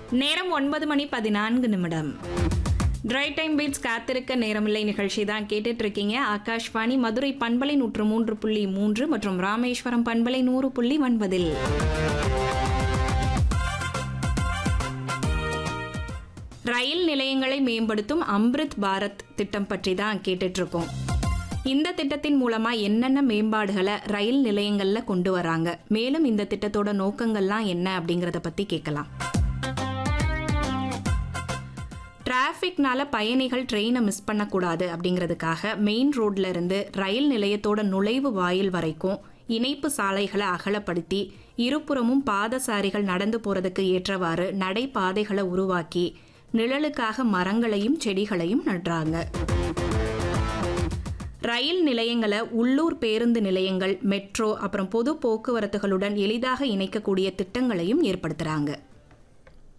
நேரம் ஒன்பது மணி பதினான்கு நிமிடம் ட்ரை டைம் பீட்ஸ் காத்திருக்க நேரமில்லை நிகழ்ச்சி தான் கேட்டுட்டு இருக்கீங்க ஆகாஷ்வாணி மதுரை பண்பலை நூற்று மூன்று புள்ளி மூன்று மற்றும் ராமேஸ்வரம் பண்பலை நூறு புள்ளி ஒன்பதில் ரயில் நிலையங்களை மேம்படுத்தும் அம்ரித் பாரத் திட்டம் பற்றி தான் கேட்டுட்டு இருக்கோம் இந்த திட்டத்தின் மூலமா என்னென்ன மேம்பாடுகளை ரயில் நிலையங்கள்ல கொண்டு வராங்க மேலும் இந்த திட்டத்தோட நோக்கங்கள்லாம் என்ன அப்படிங்கறத பத்தி கேட்கலாம் டிராஃபிக்னால பயணிகள் ட்ரெயினை மிஸ் பண்ணக்கூடாது அப்படிங்கிறதுக்காக மெயின் ரோட்ல இருந்து ரயில் நிலையத்தோட நுழைவு வாயில் வரைக்கும் இணைப்பு சாலைகளை அகலப்படுத்தி இருபுறமும் பாதசாரிகள் நடந்து போறதுக்கு ஏற்றவாறு நடைபாதைகளை உருவாக்கி நிழலுக்காக மரங்களையும் செடிகளையும் நடுறாங்க ரயில் நிலையங்களை உள்ளூர் பேருந்து நிலையங்கள் மெட்ரோ அப்புறம் பொது போக்குவரத்துகளுடன் எளிதாக இணைக்கக்கூடிய திட்டங்களையும் ஏற்படுத்துறாங்க